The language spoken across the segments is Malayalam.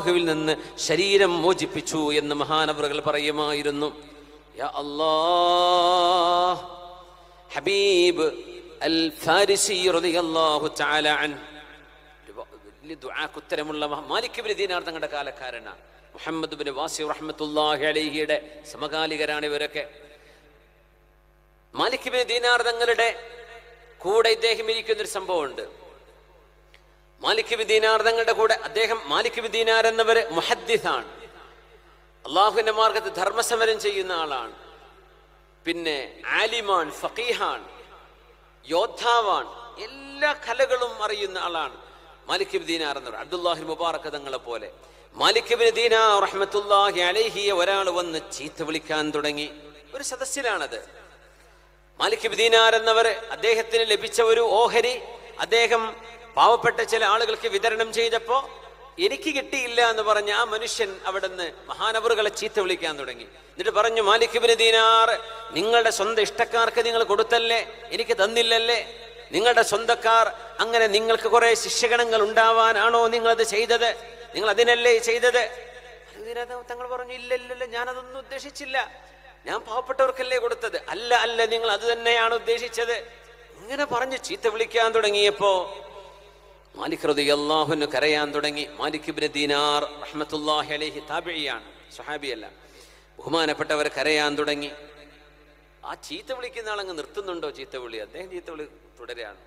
അള്ളാഹുവിൽ നിന്ന് ശരീരം മോചിപ്പിച്ചു എന്ന് മഹാനവറുകൾ പറയുമായിരുന്നു യാ അല്ലാഹ് ഹബീബ് അൽ ഫാരിസി റളിയല്ലാഹു തആല അൻ വലിയ ദുആക്ക് ഉത്തരമുള്ള മഹ- മാലിക് ഇബ്നു ദീനാർ തങ്ങളുടെ കാലക്കാരനാണ് മുഹമ്മദ് ബിൻ വാസി റഹ്മത്തുള്ളാഹി അലൈഹിയുടെ സമകാലികരാണ് ഇവരൊക്കെ മാലിക് ബിൻ ദീനാർ തങ്ങളുടെ കൂടെ ഇദ്ദേഹം ഇരിക്കുന്ന ഒരു സംഭവമുണ്ട് മാലിക് ബിൻ ദീനാർ തങ്ങളുടെ കൂടെ അദ്ദേഹം മാലിക് ബിൻ ദീനാർ എന്നവര് മുഹദ്ദിസാണ് അള്ളാഹുവിന്റെ മാർഗത്ത് ധർമ്മസമരം ചെയ്യുന്ന ആളാണ് പിന്നെ ആലിമാൻ ഫക്കീഹാൻ യോദ്ധാവാൻ എല്ലാ കലകളും അറിയുന്ന ആളാണ് മാലിക് ബിൻ ദീനാർ എന്നവർ അബ്ദുല്ലാഹി മുബാറക്ക് തങ്ങളെ പോലെ മാലിക് ബിൻ ദീനാർ റഹ്മത്തുല്ലാഹി അലൈഹിയെ ഒരാൾ വന്ന് ചീത്ത വിളിക്കാൻ തുടങ്ങി ഒരു സദസ്സിലാണത് മാലിക് ബിൻ ദീനാർ എന്നവർ അദ്ദേഹത്തിന് ലഭിച്ച ഒരു ഓഹരി അദ്ദേഹം പാവപ്പെട്ട ചില ആളുകൾക്ക് വിതരണം ചെയ്തപ്പോ എനിക്ക് കിട്ടിയില്ല എന്ന് പറഞ്ഞ ആ മനുഷ്യൻ അവിടുന്ന് മഹാനവറുകളെ ചീത്ത വിളിക്കാൻ തുടങ്ങി എന്നിട്ട് പറഞ്ഞു മാലിക് ബിൻ ദീനാർ നിങ്ങളുടെ സ്വന്തം ഇഷ്ടക്കാർക്ക് നിങ്ങൾ കൊടുത്തല്ലേ എനിക്ക് തന്നില്ലല്ലേ നിങ്ങളുടെ സ്വന്തക്കാർ അങ്ങനെ നിങ്ങൾക്ക് കുറെ ശിക്ഷഗണങ്ങൾ ഉണ്ടാവാനാണോ നിങ്ങളത് ചെയ്തത് നിങ്ങൾ അതിനല്ലേ ചെയ്തത് ഇതിനകത്ത് തങ്ങൾ പറഞ്ഞു ഇല്ല ഇല്ല ഇല്ല ഞാനതൊന്നും ഉദ്ദേശിച്ചില്ല ഞാൻ പാവപ്പെട്ടവർക്കല്ലേ കൊടുത്തത് അല്ല അല്ല നിങ്ങൾ അത് തന്നെയാണ് ഉദ്ദേശിച്ചത് ഇങ്ങനെ പറഞ്ഞ് ചീത്ത വിളിക്കാൻ തുടങ്ങിയപ്പോ മാലിക് റതി അള്ളാഹുന് കരയാൻ തുടങ്ങി മാലിക് ഇബ്നു ദീനാർ റഹ്മത്തുല്ലാഹി അലൈഹി താബിയാണ് സ്വഹാബിയല്ല ബഹുമാനപ്പെട്ടവർ കരയാൻ തുടങ്ങി ആ ചീത്ത വിളിക്കുന്ന ആളങ്ങ് നിർത്തുന്നുണ്ടോ ചീത്ത വിളി അദ്ദേഹം ചീത്ത വിളി തുടരുകയാണ്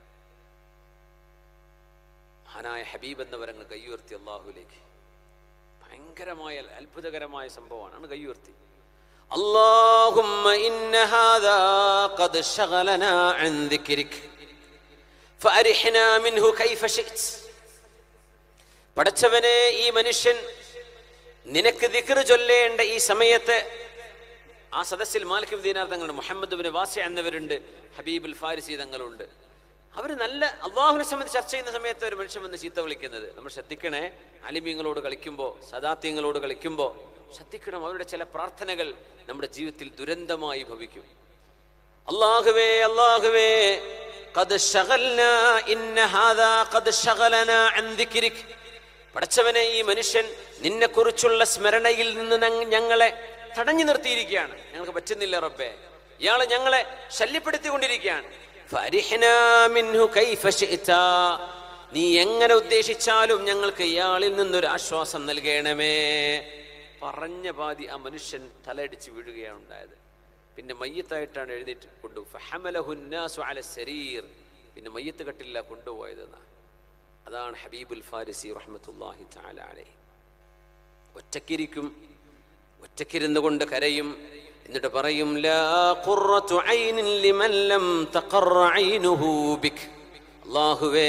മഹാനായ ഹബീബ് എന്നവരങ്ങ് കയ്യുയർത്തി അള്ളാഹുലേക്ക് ഭയങ്കരമായ അത്ഭുതകരമായ സംഭവമാണ് ആണ് കയ്യുയർത്തി اللهم إن هذا قد شغلنا عن ذكرك فأرحنا منه كيف شئت പടച്ചവനെ ഈ മനുഷ്യൻ നിനക്ക് ദിക്ർ ചൊല്ലേണ്ട ഈ സമയത്ത് ആ സദസ്സിൽ മാലിക് ദീനാർ തങ്ങളുണ്ട് മുഹമ്മദ് ബിൻ വാസി എന്നവരുണ്ട് ഹബീബുൽ ഫാരിസി തങ്ങളുണ്ട് അവർ നല്ല അള്ളാഹുവിനെ സംബന്ധിച്ച് ചർച്ച ചെയ്യുന്ന സമയത്ത് ഒരു മനുഷ്യൻ വന്ന് ചീത്ത വിളിക്കുന്നത് നമ്മൾ ശ്രദ്ധിക്കണേ അലിമീങ്ങളോട് കളിക്കുമ്പോൾ സദാത്യങ്ങളോട് കളിക്കുമ്പോൾ ശ്രദ്ധിക്കണം അവരുടെ ചില പ്രാർത്ഥനകൾ നമ്മുടെ ജീവിതത്തിൽ ദുരന്തമായി ഭവിക്കും അള്ളാഹുവേ അള്ളാഹുവേ قد شغلنا إن هذا قد شغلنا عن ذكرك പടച്ചവനെ ഈ മനുഷ്യൻ നിന്നെ കുറിച്ചുള്ള സ്മരണയിൽ നിന്ന് ഞങ്ങ- ഞങ്ങളെ തടഞ്ഞു നിർത്തിയിരിക്കുകയാണ് ഞങ്ങൾക്ക് പറ്റുന്നില്ല റബ്ബേ ഇയാള് ഞങ്ങളെ ശല്യപ്പെടുത്തിക്കൊണ്ടിരിക്കുകയാണ് ഫരിഹ്നാ മിൻഹു കൈഫ ശിഅ്ത. നീ എങ്ങനെ ഉദ്ദേശിച്ചാലും ഞങ്ങൾക്ക് ഇയാളിൽ നിന്നൊരു ആശ്വാസം നൽകണമേ പറഞ്ഞ പാതി ആ മനുഷ്യൻ തലയടിച്ച് വീഴുകയാണ് ഉണ്ടായത് പിന്നെ മയ്യത്തായിട്ടാണ് എഴുന്നേറ്റ് കൊണ്ടു ഫഹമലഹു الناس على السرير. പിന്നെ മയ്യത്ത് കട്ടില്ല കൊണ്ടുപോയത് എന്നാ. അതാണ് ഹബീബുൽ ഫാരിസി റഹ്മത്തുള്ളാഹി തആല അലൈഹി ഒറ്റക്കിരിക്കും ഒറ്റക്കിരുന്നു കൊണ്ട് കരയും എന്നിട്ട് പറയും ലാ ഖുറത്തു ഐനിൻ ലിമൻ ലം തഖറ ഐനുഹു ബിക് അല്ലാഹുവേ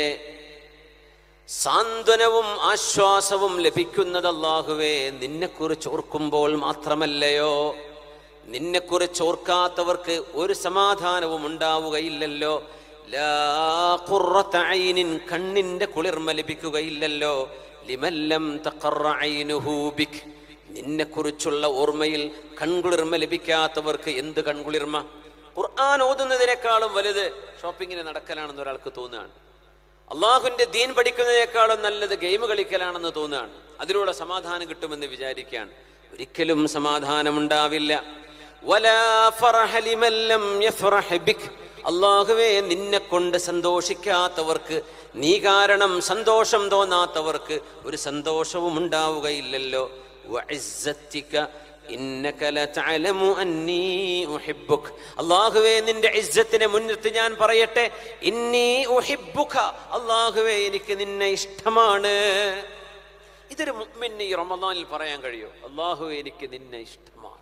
സാന്ത്വനവും ആശ്വാസവും ലഭിക്കുന്നത് അല്ലാഹുവേ നിന്നെക്കുറിച്ച് ഓർക്കുമ്പോൾ മാത്രമല്ലയോ നിന്നെക്കുറിച്ച് ഓർക്കാത്തവർക്ക് ഒരു സമാധാനവും ഉണ്ടാവുകയില്ലല്ലോ ലാ ഖുറത്ത ഐനിൻ കണ്ണിന്റെ കുളിർമ ലഭിക്കുകയില്ലല്ലോ ലിമല്ലം തഖറ ഐനുഹു ബിക് നിന്നെക്കുറിച്ചുള്ള ഓർമ്മയിൽ കൺകുളിർമ ലഭിക്കാത്തവർക്ക് എന്ത് കൺകുളിർമ ഖുർആൻ ഓതുന്നതിനേക്കാളും വലുത് ഷോപ്പിങ്ങിന് നടക്കലാണെന്ന് ഒരാൾക്ക് തോന്നുകയാണ് അള്ളാഹുവിന്റെ ദീൻ പഠിക്കുന്നതിനേക്കാളും നല്ലത് ഗെയിം കളിക്കലാണെന്ന് തോന്നുകയാണ് അതിലൂടെ സമാധാനം കിട്ടുമെന്ന് വിചാരിക്കുകയാണ് ഒരിക്കലും സമാധാനമുണ്ടാവില്ല വലാ ഫറഹ ലിമൻ ലം യഫ്റഹ് ബിക്. അള്ളാഹുവേ നിന്നെ കൊണ്ട് സന്തോഷിക്കാത്തവർക്ക് നീ കാരണം സന്തോഷം തോന്നാത്തവർക്ക് ഒരു സന്തോഷവും ഉണ്ടാവുകയില്ലല്ലോ വഇസ്സത്തിക ഇന്നക ലതഅലമു അന്നീ ഉഹിബ്ബുക അല്ലാഹുവേ നിന്റെ ഇസ്സത്തിനെ മുൻനിർത്തി ഞാൻ പറയട്ടെ ഇന്നി ഉഹിബ്ബുക അല്ലാഹുവേ എനിക്ക് നിന്നെ ഇഷ്ടമാണ് ഇതൊരു മുഅ്മിന് ഈ റമദാനിൽ പറയാൻ കഴിയോ അല്ലാഹുവേ എനിക്ക് നിന്നെ ഇഷ്ടമാണ്